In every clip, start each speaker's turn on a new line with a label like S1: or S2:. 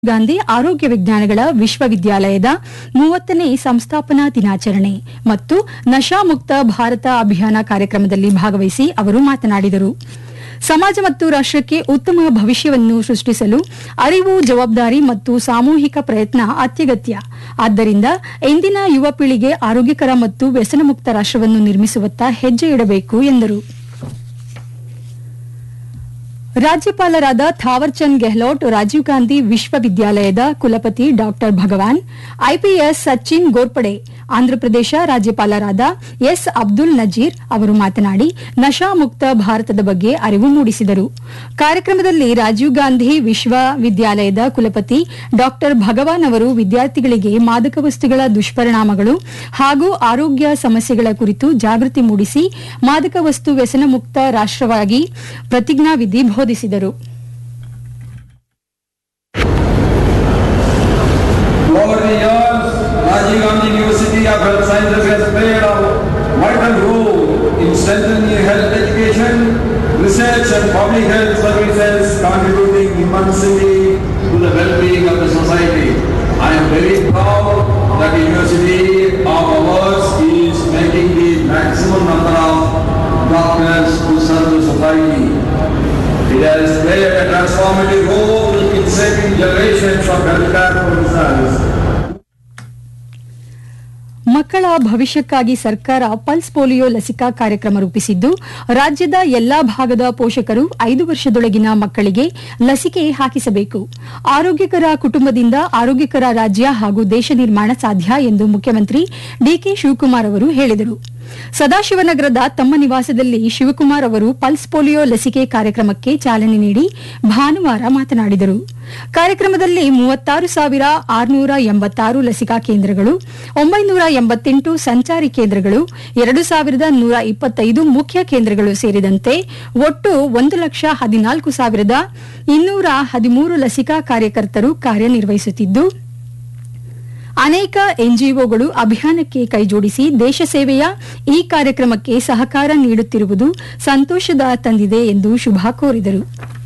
S1: ಗಾಂಧಿ ಆರೋಗ್ಯ ವಿಜ್ಞಾನಗಳ ವಿಶ್ವವಿದ್ಯಾಲಯದ ಮೂವತ್ತನೇ ಸಂಸ್ಥಾಪನಾ ದಿನಾಚರಣೆ ಮತ್ತು ನಶಾಮುಕ್ತ ಭಾರತ ಅಭಿಯಾನ ಕಾರ್ಯಕ್ರಮದಲ್ಲಿ ಭಾಗವಹಿಸಿ ಅವರು ಮಾತನಾಡಿದರು ಸಮಾಜ ಮತ್ತು ರಾಷ್ಟಕ್ಕೆ ಉತ್ತಮ ಭವಿಷ್ಯವನ್ನು ಸೃಷ್ಟಿಸಲು ಅರಿವು ಜವಾಬ್ದಾರಿ ಮತ್ತು ಸಾಮೂಹಿಕ ಪ್ರಯತ್ನ ಅತ್ಯಗತ್ಯ ಆದ್ದರಿಂದ ಇಂದಿನ ಯುವ ಪೀಳಿಗೆ ಆರೋಗ್ಯಕರ ಮತ್ತು ವ್ಯಸನಮುಕ್ತ ರಾಷ್ಟವನ್ನು ನಿರ್ಮಿಸುವತ್ತ ಹೆಜ್ಜೆ ಇಡಬೇಕು ಎಂದರು ರಾಜ್ಯಪಾಲರಾದ ಥಾವರ್ಚಂದ್ ಗೆಹ್ಲೋಟ್ ರಾಜೀವ್ ಗಾಂಧಿ ವಿಶ್ವವಿದ್ಯಾಲಯದ ಕುಲಪತಿ ಡಾ ಭಗವಾನ್ ಐಪಿಎಸ್ ಸಚಿನ್ ಗೋರ್ಪಡೆ ಆಂಧ್ರಪ್ರದೇಶ ರಾಜ್ಯಪಾಲರಾದ ಎಸ್ ಅಬ್ದುಲ್ ನಜೀರ್ ಅವರು ಮಾತನಾಡಿ ನಶಾಮುಕ್ತ ಭಾರತದ ಬಗ್ಗೆ ಅರಿವು ಮೂಡಿಸಿದರು ಕಾರ್ಯಕ್ರಮದಲ್ಲಿ ರಾಜೀವ್ ಗಾಂಧಿ ವಿಶ್ವವಿದ್ಯಾಲಯದ ಕುಲಪತಿ ಡಾ ಭಗವಾನ್ ಅವರು ವಿದ್ಯಾರ್ಥಿಗಳಿಗೆ ಮಾದಕ ವಸ್ತುಗಳ ದುಷ್ಪರಿಣಾಮಗಳು ಹಾಗೂ ಆರೋಗ್ಯ ಸಮಸ್ಯೆಗಳ ಕುರಿತು ಜಾಗೃತಿ ಮೂಡಿಸಿ ಮಾದಕ ವಸ್ತು ವ್ಯಸನ ಮುಕ್ತ ರಾಷ್ಟವಾಗಿ ಪ್ರತಿಜ್ಞಾವಿಧಿ ಬೋಧಿಸಿದರು
S2: Over the years, Rajiv Gandhi University of Health Sciences has played a vital role in strengthening health education, research and public health services, contributing immensely to the well-being of the society. I am very proud that the university of ours is making the maximum number of doctors to serve the society. It has played a transformative role in saving generations of healthcare professionals.
S1: ಮಕ್ಕಳ ಭವಿಷ್ಯಕ್ಕಾಗಿ ಸರ್ಕಾರ pulse polio ಲಸಿಕಾ ಕಾರ್ಯಕ್ರಮ ರೂಪಿಸಿದ್ದು ರಾಜ್ಯದ ಎಲ್ಲಾ ಭಾಗದ ಪೋಷಕರು ಐದು ವರ್ಷದೊಳಗಿನ ಮಕ್ಕಳಿಗೆ ಲಸಿಕೆ ಹಾಕಿಸಬೇಕು ಆರೋಗ್ಯಕರ ಕುಟುಂಬದಿಂದ ಆರೋಗ್ಯಕರ ರಾಜ್ಯ ಹಾಗೂ ದೇಶ ನಿರ್ಮಾಣ ಸಾಧ್ಯ ಎಂದು ಮುಖ್ಯಮಂತ್ರಿ ಡಿಕೆ ಶಿವಕುಮಾರ್ ಅವರು ಹೇಳಿದರು ಸದಾಶಿವನಗರದ ತಮ್ಮ ನಿವಾಸದಲ್ಲಿ ಶಿವಕುಮಾರ್ ಅವರು ಪಲ್ಸ್ ಪೋಲಿಯೋ ಲಸಿಕೆ ಕಾರ್ಯಕ್ರಮಕ್ಕೆ ಚಾಲನೆ ನೀಡಿ ಭಾನುವಾರ ಮಾತನಾಡಿದರು ಕಾರ್ಯಕ್ರಮದಲ್ಲಿ ಮೂವತ್ತಾರು ಸಾವಿರ ಆರುನೂರ ಎಂಬತ್ತಾರು ಲಸಿಕಾ ಕೇಂದ್ರಗಳು ಒಂಬೈನೂರ ಎಂಬತ್ತೆಂಟು ಸಂಚಾರಿ ಕೇಂದ್ರಗಳು ಎರಡು ಸಾವಿರದ ನೂರ ಇಪ್ಪತ್ತೈದು ಮುಖ್ಯ ಕೇಂದ್ರಗಳು ಸೇರಿದಂತೆ ಒಟ್ಟು ಒಂದು ಲಕ್ಷ ಹದಿನಾಲ್ಕು ಸಾವಿರದ ಇನ್ನೂರ ಹದಿಮೂರು ಲಸಿಕಾ ಕಾರ್ಯಕರ್ತರು ಕಾರ್ಯನಿರ್ವಹಿಸುತ್ತಿದ್ದು ಅನೇಕ ಎನ್ಜಿಒಗಳು ಅಭಿಯಾನಕ್ಕೆ ಕೈಜೋಡಿಸಿ ದೇಶ ಸೇವೆಯ ಈ ಕಾರ್ಯಕ್ರಮಕ್ಕೆ ಸಹಕಾರ ನೀಡುತ್ತಿರುವುದು ಸಂತೋಷದ ತಂದಿದೆ ಎಂದು ಶುಭ ಕೋರಿದರು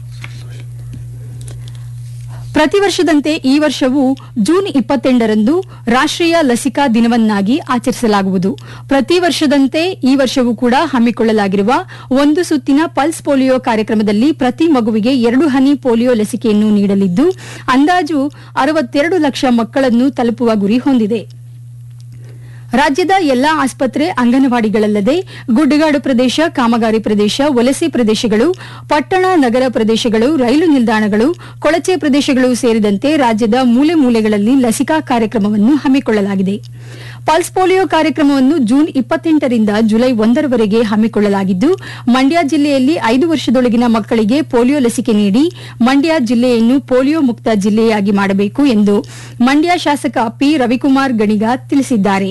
S1: ಪ್ರತಿ ವರ್ಷದಂತೆ ಈ ವರ್ಷವೂ ಜೂನ್ ಇಪ್ಪತ್ತೆಂಟರಂದು ರಾಷ್ಟೀಯ ಲಸಿಕಾ ದಿನವನ್ನಾಗಿ ಆಚರಿಸಲಾಗುವುದು ಪ್ರತಿ ವರ್ಷದಂತೆ ಈ ವರ್ಷವೂ ಕೂಡ ಹಮ್ಮಿಕೊಳ್ಳಲಾಗಿರುವ ಒಂದು ಸುತ್ತಿನ ಪಲ್ಸ್ ಪೋಲಿಯೋ ಕಾರ್ಯಕ್ರಮದಲ್ಲಿ ಪ್ರತಿ ಮಗುವಿಗೆ ಎರಡು ಹನಿ ಪೋಲಿಯೋ ಲಸಿಕೆಯನ್ನು ನೀಡಲಿದ್ದು ಅಂದಾಜು ಅರವತ್ತೆರಡು ಲಕ್ಷ ಮಕ್ಕಳನ್ನು ತಲುಪುವ ಗುರಿ ಹೊಂದಿದೆ ರಾಜ್ಯದ ಎಲ್ಲಾ ಆಸ್ಪತ್ರೆ ಅಂಗನವಾಡಿಗಳಲ್ಲದೆ ಗುಡ್ಡಗಾಡು ಪ್ರದೇಶ ಕಾಮಗಾರಿ ಪ್ರದೇಶ ವಲಸೆ ಪ್ರದೇಶಗಳು ಪಟ್ಟಣ ನಗರ ಪ್ರದೇಶಗಳು ರೈಲು ನಿಲ್ದಾಣಗಳು ಕೊಳಚೆ ಪ್ರದೇಶಗಳು ಸೇರಿದಂತೆ ರಾಜ್ಯದ ಮೂಲೆ ಮೂಲೆಗಳಲ್ಲಿ ಲಸಿಕಾ ಕಾರ್ಯಕ್ರಮವನ್ನು ಹಮ್ಮಿಕೊಳ್ಳಲಾಗಿದೆ ಪಲ್ಸ್ ಪೋಲಿಯೋ ಕಾರ್ಯಕ್ರಮವನ್ನು ಜೂನ್ ಇಪ್ಪತ್ತೆಂಟರಿಂದ ಜುಲೈ ಒಂದರವರೆಗೆ ಹಮ್ಮಿಕೊಳ್ಳಲಾಗಿದ್ದು ಮಂಡ್ಯ ಜಿಲ್ಲೆಯಲ್ಲಿ ಐದು ವರ್ಷದೊಳಗಿನ ಮಕ್ಕಳಿಗೆ ಪೋಲಿಯೋ ಲಸಿಕೆ ನೀಡಿ ಮಂಡ್ಯ ಜಿಲ್ಲೆಯನ್ನು ಪೋಲಿಯೋ ಮುಕ್ತ ಜಿಲ್ಲೆಯಾಗಿ ಮಾಡಬೇಕು ಎಂದು ಮಂಡ್ಯ ಶಾಸಕ ಪಿ ರವಿಕುಮಾರ್ ಗಣಿಗ ತಿಳಿಸಿದ್ದಾರೆ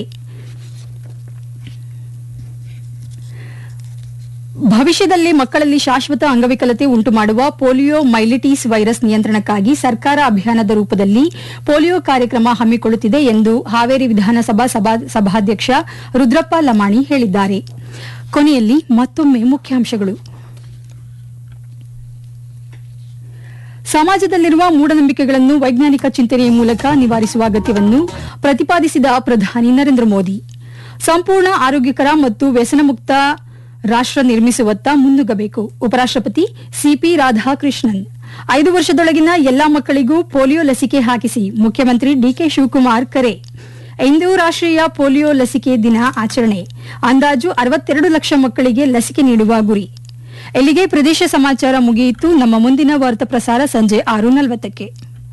S1: ಭವಿಷ್ಯದಲ್ಲಿ ಮಕ್ಕಳಲ್ಲಿ ಶಾಶ್ವತ ಅಂಗವಿಕಲತೆ ಉಂಟುಮಾಡುವ ಪೋಲಿಯೋ ಮೈಲಿಟೀಸ್ ವೈರಸ್ ನಿಯಂತ್ರಣಕ್ಕಾಗಿ ಸರ್ಕಾರ ಅಭಿಯಾನದ ರೂಪದಲ್ಲಿ ಪೋಲಿಯೋ ಕಾರ್ಯಕ್ರಮ ಹಮ್ಮಿಕೊಳ್ಳುತ್ತಿದೆ ಎಂದು ಹಾವೇರಿ ವಿಧಾನಸಭಾ ಸಭಾ- ಸಭಾಧ್ಯಕ್ಷ ರುದ್ರಪ್ಪ ಲಮಾಣಿ ಹೇಳಿದ್ದಾರೆ ಕೊನೆಯಲ್ಲಿ ಮತ್ತೊಮ್ಮೆ ಮುಖ್ಯಾಂಶಗಳು ಸಮಾಜದಲ್ಲಿರುವ ಮೂಢನಂಬಿಕೆಗಳನ್ನು ವೈಜ್ಞಾನಿಕ ಚಿಂತನೆಯ ಮೂಲಕ ನಿವಾರಿಸುವ ಅಗತ್ಯವನ್ನು ಪ್ರತಿಪಾದಿಸಿದ ಪ್ರಧಾನಿ ನರೇಂದ್ರ ಮೋದಿ ಸಂಪೂರ್ಣ ಆರೋಗ್ಯಕರ ಮತ್ತು ವ್ಯಸನಮುಕ್ತ ರಾಷ್ಟ ನಿರ್ಮಿಸುವತ್ತ ಮುನ್ನುಗ್ಗಬೇಕು ಉಪರಾಷ್ಟಪತಿ ಸಿಪಿ ರಾಧಾಕೃಷ್ಣನ್ ಐದು ವರ್ಷದೊಳಗಿನ ಎಲ್ಲಾ ಮಕ್ಕಳಿಗೂ ಪೋಲಿಯೋ ಲಸಿಕೆ ಹಾಕಿಸಿ ಮುಖ್ಯಮಂತ್ರಿ ಡಿಕೆ ಶಿವಕುಮಾರ್ ಕರೆ ಇಂದು ರಾಷ್ಟೀಯ ಪೋಲಿಯೋ ಲಸಿಕೆ ದಿನ ಆಚರಣೆ ಅಂದಾಜು ಅರವತ್ತೆರಡು ಲಕ್ಷ ಮಕ್ಕಳಿಗೆ ಲಸಿಕೆ ನೀಡುವ ಗುರಿ ಇಲ್ಲಿಗೆ ಪ್ರದೇಶ ಸಮಾಚಾರ ಮುಗಿಯಿತು ನಮ್ಮ ಮುಂದಿನ ವಾರ್ತಾ ಪ್ರಸಾರ ಸಂಜೆ ಆರು ನಲವತ್ತಕ್ಕೆ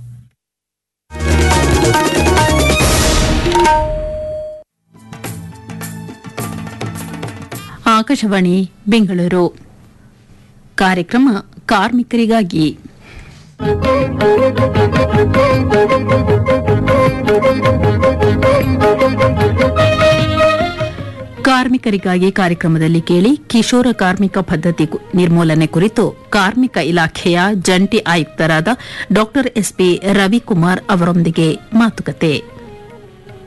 S3: ಆಕಾಶವಾಣಿ ಬೆಂಗಳೂರು ಕಾರ್ಯಕ್ರಮ ಕಾರ್ಮಿಕರಿಗಾಗಿ ಕಾರ್ಮಿಕರಿಗಾಗಿ ಕಾರ್ಯಕ್ರಮದಲ್ಲಿ ಕೇಳಿ ಕಿಶೋರ ಕಾರ್ಮಿಕ ಪದ್ಧತಿ ಕು- ನಿರ್ಮೂಲನೆ ಕುರಿತು ಕಾರ್ಮಿಕ ಇಲಾಖೆಯ ಜಂಟಿ ಆಯುಕ್ತರಾದ ಡಾ ಎಸ್ಪಿ ರವಿಕುಮಾರ್ ಅವರೊಂದಿಗೆ ಮಾತುಕತೆ